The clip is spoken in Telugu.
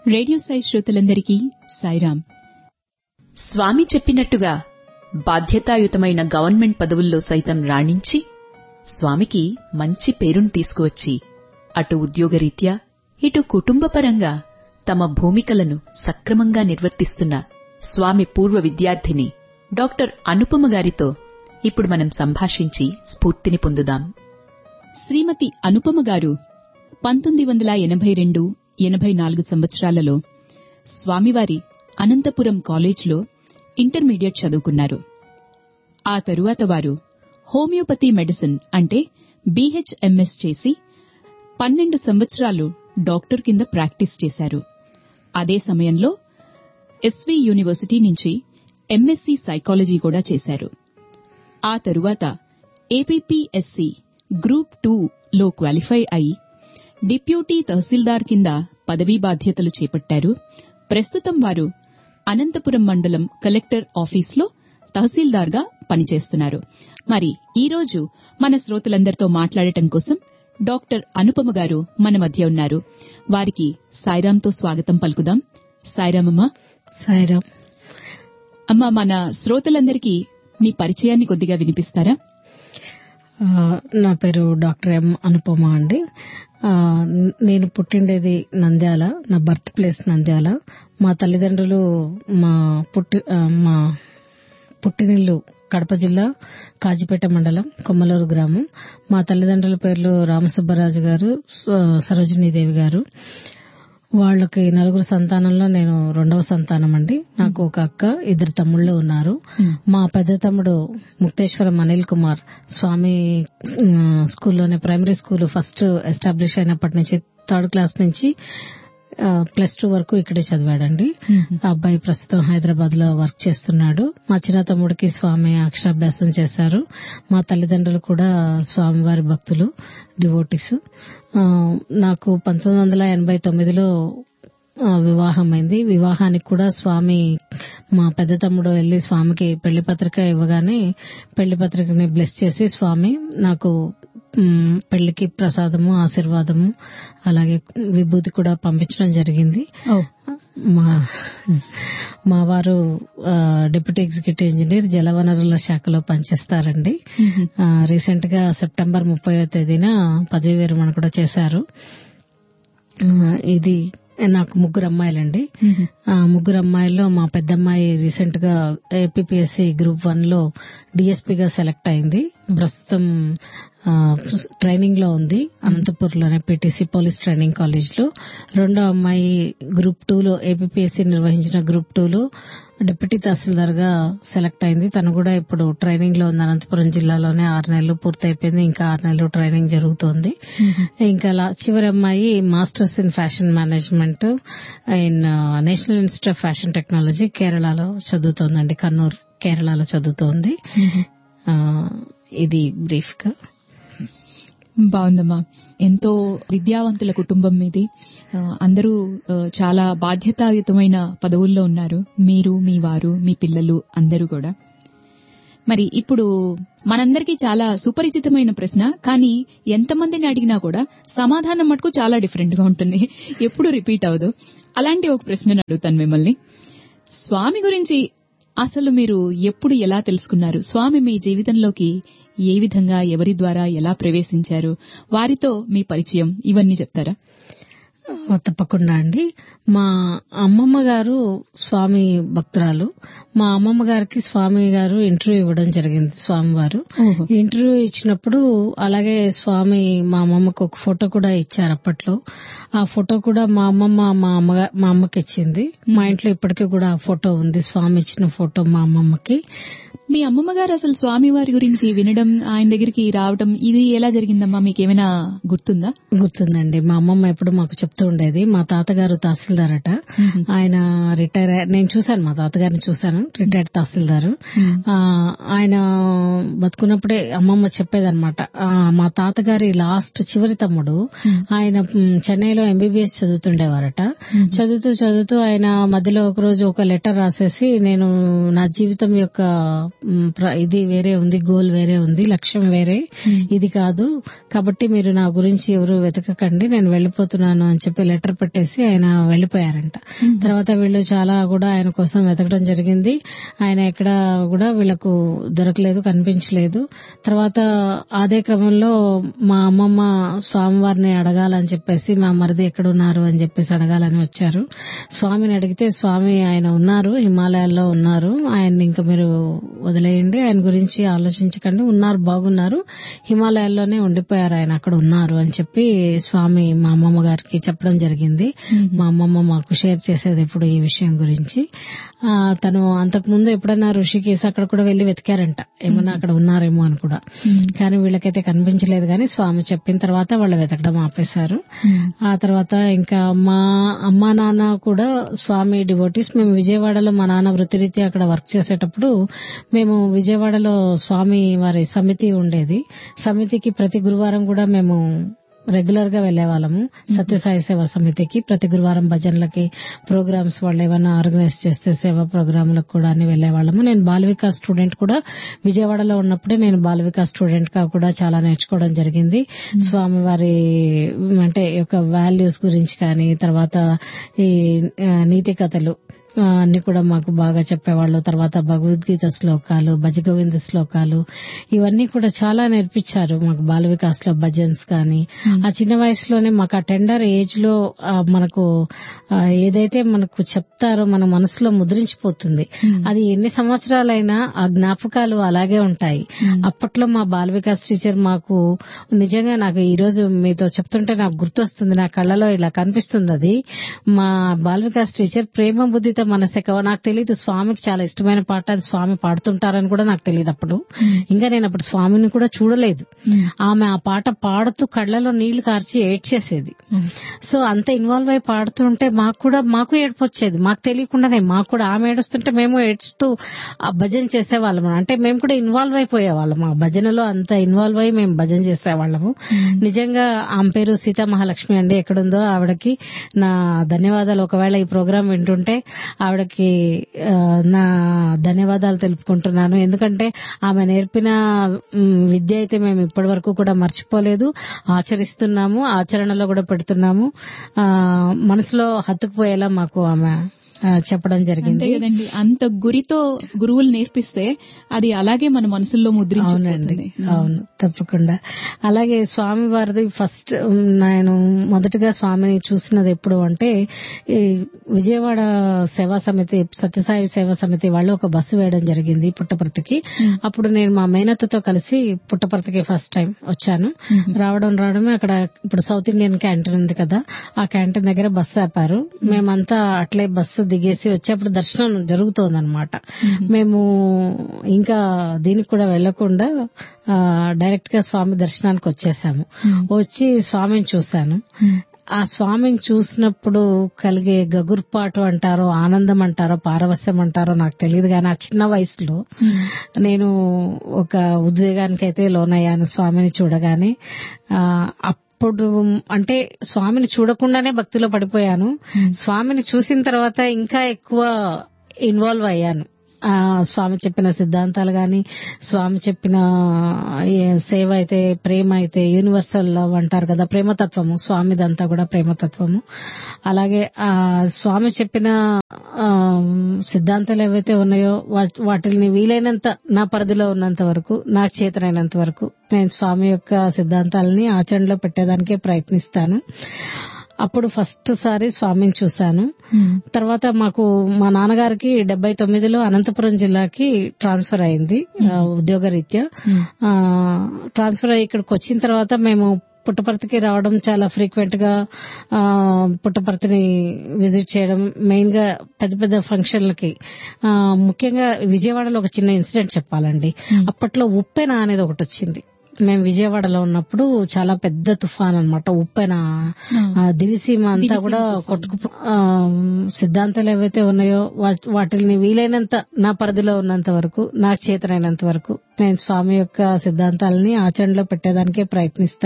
రేడియో సాయి శ్రోతలందరికీ సాయిరాం స్వామి చెప్పినట్టుగా బాధ్యతాయుతమైన గవర్నమెంట్ పదవుల్లో సైతం రాణించి స్వామికి మంచి పేరును తీసుకువచ్చి అటు ఉద్యోగరీత్యా ఇటు కుటుంబపరంగా తమ భూమికలను సక్రమంగా నిర్వర్తిస్తున్న స్వామి పూర్వ విద్యార్థిని డాక్టర్ అనుపమ గారితో ఇప్పుడు మనం సంభాషించి స్ఫూర్తిని పొందుదాం శ్రీమతి అనుపమ గారు పంతొమ్మిది వందల ఎనభై రెండు ఎనభై నాలుగు సంవత్సరాలలో స్వామివారి అనంతపురం కాలేజ్లో ఇంటర్మీడియట్ చదువుకున్నారు ఆ తరువాత వారు హోమియోపతి మెడిసిన్ అంటే బీహెచ్ఎంఎస్ చేసి పన్నెండు సంవత్సరాలు డాక్టర్ కింద ప్రాక్టీస్ చేశారు అదే సమయంలో ఎస్వి యూనివర్సిటీ నుంచి ఎంఎస్సి సైకాలజీ కూడా చేశారు ఆ తరువాత ఏపీపీఎస్సి గ్రూప్ టూ లో క్వాలిఫై అయి డిప్యూటీ తహసీల్దార్ కింద పదవీ బాధ్యతలు చేపట్టారు ప్రస్తుతం వారు అనంతపురం మండలం కలెక్టర్ ఆఫీస్లో తహసీల్దార్గా పనిచేస్తున్నారు మరి ఈ రోజు మన శ్రోతలందరితో మాట్లాడటం కోసం డాక్టర్ అనుపమ గారు మన మధ్య ఉన్నారు వారికి సాయిరాంతో స్వాగతం పలుకుదాం సాయిరామమ్మ సాయిరామ్ అమ్మ మన శ్రోతలందరికీ మీ పరిచయాన్ని కొద్దిగా వినిపిస్తారా ఆ, నా పేరు డాక్టర్ ఎం అనుపమ అండి ఆ, నేను పుట్టిండేది నంద్యాల నా బర్త్ ప్లేస్ నంద్యాల మా తల్లిదండ్రులు మా పుట్టి ఆ, మా పుట్టినిల్లు కడప జిల్లా కాజిపేట మండలం కొమ్మలూరు గ్రామం మా తల్లిదండ్రుల పేర్లు రామసుబ్బరాజు గారు స- సరోజినీదేవి గారు వాళ్ళకి నలుగురు సంతానంలో నేను రెండవ సంతానం అండి నాకు ఒక అక్క ఇద్దరు తమ్ముళ్ళు ఉన్నారు మా పెద్ద తమ్ముడు ముక్తేశ్వరం అనిల్ కుమార్ స్వామి ఉమ్, స్కూల్లోనే ప్రైమరీ స్కూల్ ఫస్ట్ ఎస్టాబ్లిష్ అయినప్పటి నుంచి థర్డ్ క్లాస్ నుంచి ఆ, ప్లస్ టూ వరకు ఇక్కడే చదివాడండి ఆ అబ్బాయి ప్రస్తుతం హైదరాబాద్ లో వర్క్ చేస్తున్నాడు మా చిన్న తమ్ముడికి స్వామి అక్షరాభ్యాసం చేశారు మా తల్లిదండ్రులు కూడా స్వామివారి భక్తులు డివోటీస్ ఆ, నాకు పంతొమ్మిది వందల ఎనభై తొమ్మిదిలో ఆ, వివాహమైంది వివాహానికి కూడా స్వామి మా పెద్ద తమ్ముడు వెళ్లి స్వామికి పెళ్లి పత్రిక ఇవ్వగానే పెళ్లి పత్రికని బ్లెస్ చేసి స్వామి నాకు మ్, పెళ్లికి ప్రసాదము ఆశీర్వాదము అలాగే విభూతి కూడా పంపించడం జరిగింది ఓ మా మా వారు ఆ, డిప్యూటీ ఎగ్జిక్యూటివ్ ఇంజనీర్ జలవనరుల శాఖలో పనిచేస్తారండి ఆ, రీసెంట్ గా సెప్టెంబర్ ముప్పై తేదీన పదవి విరమణ కూడా చేశారు ఆ, ఇది నాకు ముగ్గురు అమ్మాయిలండి ఆ ముగ్గురు అమ్మాయిల్లో మా పెద్దమ్మాయి రీసెంట్ గా ఏపీఎస్సి గ్రూప్ వన్ లో డిఎస్పీగా సెలెక్ట్ అయింది ప్రస్తుతం ఆ, ట్రైనింగ్ లో ఉంది అనంతపూర్ లోనే పీటీసీ పోలీస్ ట్రైనింగ్ కాలేజ్ లో రెండో అమ్మాయి గ్రూప్ టూ లో ఏపీఎస్సి నిర్వహించిన గ్రూప్ టూ లో డిప్యూటీ తహసీల్దార్ గా సెలెక్ట్ అయింది తను కూడా ఇప్పుడు ట్రైనింగ్ లో ఉంది అనంతపురం జిల్లాలోనే ఆరు నెలలు పూర్తయిపోయింది ఇంకా ఆరు నెలలు ట్రైనింగ్ జరుగుతోంది ఇంకా లా- చివరి అమ్మాయి masters in fashion management in national institute of fashion technology కేరళలో చదువుతోందండి కన్నూర్ కేరళలో చదువుతోంది ఆ, ఇది బ్రీఫ్ గా బాగుందమ్మా ఎంతో విద్యావంతుల కుటుంబం మీది ఆ, అందరూ ఆ, చాలా బాధ్యతాయుతమైన పదవుల్లో ఉన్నారు మీరు మీ వారు మీ పిల్లలు అందరూ కూడా మరి ఇప్పుడు మనందరికీ చాలా సుపరిచితమైన ప్రశ్న కానీ ఎంతమందిని అడిగినా కూడా సమాధానం మటుకు చాలా డిఫరెంట్ గా ఉంటుంది ఎప్పుడు రిపీట్ అవ్వదు అలాంటి ఒక ప్రశ్నను అడుగుతాను మిమ్మల్ని స్వామి గురించి అసలు మీరు ఎప్పుడు ఎలా తెలుసుకున్నారు స్వామి మీ జీవితంలోకి ఏ విధంగా ఎవరి ద్వారా ఎలా ప్రవేశించారు వారితో మీ పరిచయం ఇవన్నీ చెప్తారా ఆ, తప్పకుండా అండి మా అమ్మమ్మ గారు స్వామి భక్తురాలు మా అమ్మమ్మ గారికి స్వామి గారు ఇంటర్వ్యూ ఇవ్వడం జరిగింది స్వామి వారు ఓహో. ఇంటర్వ్యూ ఇచ్చినప్పుడు అలాగే స్వామి మా అమ్మమ్మకు ఒక ఫోటో కూడా ఇచ్చారు అప్పట్లో ఆ ఫోటో కూడా మా అమ్మమ్మ మా అమ్మ మా అమ్మకి ఇచ్చింది మా ఇంట్లో ఇప్పటికీ కూడా ఆ ఫోటో ఉంది స్వామి ఇచ్చిన ఫోటో మా అమ్మమ్మకి మీ అమ్మమ్మ గారు అసలు స్వామి వారి గురించి వినడం ఆయన దగ్గరికి రావడం ఇది ఎలా జరిగిందమ్మా మీకేమైనా గుర్తుందా గుర్తుందండి మా అమ్మమ్మ ఎప్పుడు మాకు చెప్తూ ఉండేది మా తాతగారు తహసీల్దార్ అట ఆయన రిటైర్ అయ్య- నేను చూశాను మా తాతగారిని చూశాను రిటైర్డ్ తహసీల్దారు ఆ, ఆయన బతుకున్నప్పుడే అమ్మమ్మ చెప్పేదన్నమాట ఆ, మా తాతగారి లాస్ట్ చివరి తమ్ముడు ఆయన మ్, చెన్నైలో ఎంబీబీఎస్ చదువుతుండేవారట చదువుతూ చదువుతూ ఆయన మధ్యలో ఒక రోజు ఒక లెటర్ రాసేసి నేను నా జీవితం యొక్క మ్, ప్ర- ఇది వేరే ఉంది గోల్ వేరే ఉంది లక్ష్యం వేరే ఇది కాదు కాబట్టి మీరు నా గురించి ఎవరు వెతకకండి నేను వెళ్లిపోతున్నాను అని చెప్పి లెటర్ పెట్టేసి ఆయన వెళ్లిపోయారంట తర్వాత వీళ్ళు చాలా కూడా ఆయన కోసం వెతకడం జరిగింది ఆయన ఎక్కడ కూడా వీళ్ళకు దొరకలేదు కనిపించలేదు తర్వాత అదే క్రమంలో మా అమ్మమ్మ స్వామివారిని అడగాలని చెప్పేసి మా మరిది ఎక్కడున్నారు అని చెప్పేసి అడగాలని వచ్చారు స్వామిని అడిగితే స్వామి ఆయన ఉన్నారు హిమాలయాల్లో ఉన్నారు ఆయన్ని ఇంకా మీరు వదిలేయండి ఆయన గురించి ఆలోచించకండి ఉన్నారు బాగున్నారు హిమాలయాల్లోనే ఉండిపోయారు ఆయన అక్కడ ఉన్నారు అని చెప్పి స్వామి మా అమ్మమ్మ గారికి చెప్పడం జరిగింది మా అమ్మమ్మ మాకు షేర్ చేసేది ఎప్పుడు ఈ విషయం గురించి ఆ తను అంతకు ముందు ఎప్పుడైనా ఋషికేశ్ అక్కడ కూడా వెళ్లి వెతికారంట ఏమన్నా అక్కడ ఉన్నారేమో అని కూడా కానీ వీళ్ళకైతే కనిపించలేదు కానీ స్వామి చెప్పిన తర్వాత వాళ్ళు వెతకడం ఆపేశారు ఆ తర్వాత ఇంకా మా అమ్మా నాన్న కూడా స్వామి డివోటీస్ మేము విజయవాడలో మా నాన్న వృత్తిరీత్యా అక్కడ వర్క్ చేసేటప్పుడు మేము విజయవాడలో స్వామి వారి సమితి ఉండేది సమితికి ప్రతి గురువారం కూడా మేము రెగ్యులర్ గా వెళ్లే వాళ్ళము సత్యసాయి సేవా సమితికి ప్రతి గురువారం భజనలకి ప్రోగ్రామ్స్ వాళ్ళు ఏమైనా ఆర్గనైజ్ చేస్తే సేవా ప్రోగ్రాంలకు కూడా అని వెళ్లే వాళ్ళము నేను బాలవికా స్టూడెంట్ కూడా విజయవాడలో ఉన్నప్పుడే నేను బాలవికా స్టూడెంట్ గా కూడా చాలా నేర్చుకోవడం జరిగింది స్వామి వారి అంటే యొక్క వాల్యూస్ గురించి కానీ తర్వాత ఈ ఆ, నీతి కథలు ఆ, అన్ని కూడా మాకు బాగా చెప్పేవాళ్ళు తర్వాత భగవద్గీత శ్లోకాలు భజగోవింద శ్లోకాలు ఇవన్నీ కూడా చాలా నేర్పించారు మాకు బాల వికాస్ లో భజన్స్ కానీ ఆ చిన్న వయసులోనే మాకు ఆ టెండర్ ఏజ్ లో ఆ, మనకు ఆ, ఏదైతే మనకు చెప్తారో మన మనసులో ముద్రించిపోతుంది అది ఎన్ని సంవత్సరాలైనా ఆ జ్ఞాపకాలు అలాగే ఉంటాయి అప్పట్లో మా బాల వికాస్ టీచర్ మాకు నిజంగా నాకు ఈ రోజు మీతో చెప్తుంటే నాకు గుర్తొస్తుంది నా కళ్ళలో ఇలా కనిపిస్తుంది అది మా బాల వికాస్ టీచర్ ప్రేమ బుద్ధితో మనసెక్క నాకు తెలియదు స్వామికి చాలా ఇష్టమైన పాట అది స్వామి పాడుతుంటారని కూడా నాకు తెలియదు అప్పుడు ఇంకా నేను అప్పుడు స్వామిని కూడా చూడలేదు ఆమె ఆ పాట పాడుతూ కళ్ళలో నీళ్లు కార్చి ఏడ్చేసేది సో అంత ఇన్వాల్వ్ అయి పాడుతుంటే మాకు కూడా మాకు ఏడుపు వచ్చేది మాకు తెలియకుండానే మాకు కూడా ఆమె ఏడుస్తుంటే మేము ఏడుస్తూ ఆ భజన చేసేవాళ్ళము అంటే మేము కూడా ఇన్వాల్వ్ అయిపోయేవాళ్ళం ఆ భజనలో అంత ఇన్వాల్వ్ అయి మేము భజన చేసేవాళ్ళము నిజంగా ఆమె పేరు సీతా మహాలక్ష్మి అండి ఎక్కడుందో ఆవిడకి నా ధన్యవాదాలు ఒకవేళ ఈ ప్రోగ్రాం వింటుంటే ఆవిడకి ఆ, నా ధన్యవాదాలు తెలుపుకుంటున్నాను ఎందుకంటే ఆమె నేర్పిన మ్, విద్య అయితే మేము ఇప్పటి వరకు కూడా మర్చిపోలేదు ఆచరిస్తున్నాము ఆచరణలో కూడా పెడుతున్నాము ఆ మనసులో హత్తుకుపోయేలా మాకు ఆమె ఆ, చెప్పడం అంతే జరిగింది కదండి అంత గురితో గురువులు నేర్పిస్తే అది అలాగే మన మనసుల్లో అవునండి ముద్రించుకుంటుంది అవును తప్పకుండా అలాగే స్వామి వారిది ఫస్ట్ నేను మొదటగా స్వామిని చూసినది ఎప్పుడు అంటే ఈ విజయవాడ సేవా సమితి సత్యసాయి సేవా సమితి వాళ్ళు ఒక బస్సు వేయడం జరిగింది పుట్టపర్తికి అప్పుడు నేను మా మేనత్తతో కలిసి పుట్టపర్తికి ఫస్ట్ టైం వచ్చాను రావడం రావడమే అక్కడ ఇప్పుడు సౌత్ ఇండియన్ క్యాంటీన్ ఉంది కదా ఆ క్యాంటీన్ దగ్గర బస్సు ఆపారు మేమంతా అట్లే బస్సు దిగేసి వచ్చేప్పుడు దర్శనం జరుగుతోంది అనమాట మేము ఇంకా దీనికి కూడా వెళ్లకుండా ఆ, డైరెక్ట్ గా స్వామి దర్శనానికి వచ్చేసాము వచ్చి స్వామిని చూశాను ఆ స్వామిని చూసినప్పుడు కలిగే గగుర్పాటు అంటారో ఆనందం అంటారో పారవస్యం అంటారో నాకు తెలియదు కానీ ఆ చిన్న వయసులో నేను ఒక ఉద్వేగానికి అయితే లోనయ్యాను స్వామిని చూడగానే ఆ అప్పుడు అంటే స్వామిని చూడకుండానే భక్తిలో పడిపోయాను స్వామిని చూసిన తర్వాత ఇంకా ఎక్కువ ఇన్వాల్వ్ అయ్యాను ఆ స్వామి చెప్పిన సిద్ధాంతాలు గాని స్వామి చెప్పిన ఏ సేవ అయితే ప్రేమ అయితే యూనివర్సల్ లవ్ అంటారు కదా ప్రేమతత్వము స్వామిదంతా కూడా ప్రేమతత్వము అలాగే ఆ స్వామి చెప్పిన ఆ, సిద్ధాంతాలు ఏవైతే ఉన్నాయో వా- వాటిని వీలైనంత నా పరిధిలో ఉన్నంత వరకు నాకు చేతనైనంత వరకు నేను స్వామి యొక్క సిద్ధాంతాలని ఆచరణలో పెట్టేదానికే ప్రయత్నిస్తాను అప్పుడు ఫస్ట్ సారి స్వామిని చూశాను తర్వాత మాకు మా నాన్నగారికి డెబ్బై తొమ్మిదిలో అనంతపురం జిల్లాకి ట్రాన్స్ఫర్ అయింది ఆ, ఉద్యోగరీత్యా ఆ, ట్రాన్స్ఫర్ అయ్యి ఇక్కడికి వచ్చిన తర్వాత మేము పుట్టపర్తికి రావడం చాలా ఫ్రీక్వెంట్ గా ఆ, పుట్టపర్తిని విజిట్ చేయడం మెయిన్ గా పెద్ద పెద్ద ఫంక్షన్లకి ఆ, ముఖ్యంగా విజయవాడలో ఒక చిన్న ఇన్సిడెంట్ చెప్పాలండి అప్పట్లో ఉప్పెన అనేది ఒకటి వచ్చింది మేము విజయవాడలో ఉన్నప్పుడు చాలా పెద్ద తుఫాన్ అన్నమాట ఉప్పెన ఆ, దివిసీమ అంతా కూడా కొట్టుకు ఆ, సిద్ధాంతాలు ఏవైతే ఉన్నాయో వా- వాటిని వీలైనంత నా పరిధిలో ఉన్నంత వరకు నాకు చేతనైనంత వరకు నేను స్వామి యొక్క సిద్ధాంతాలని ఆచరణలో పెట్టేదానికే ప్రయత్నిస్తాను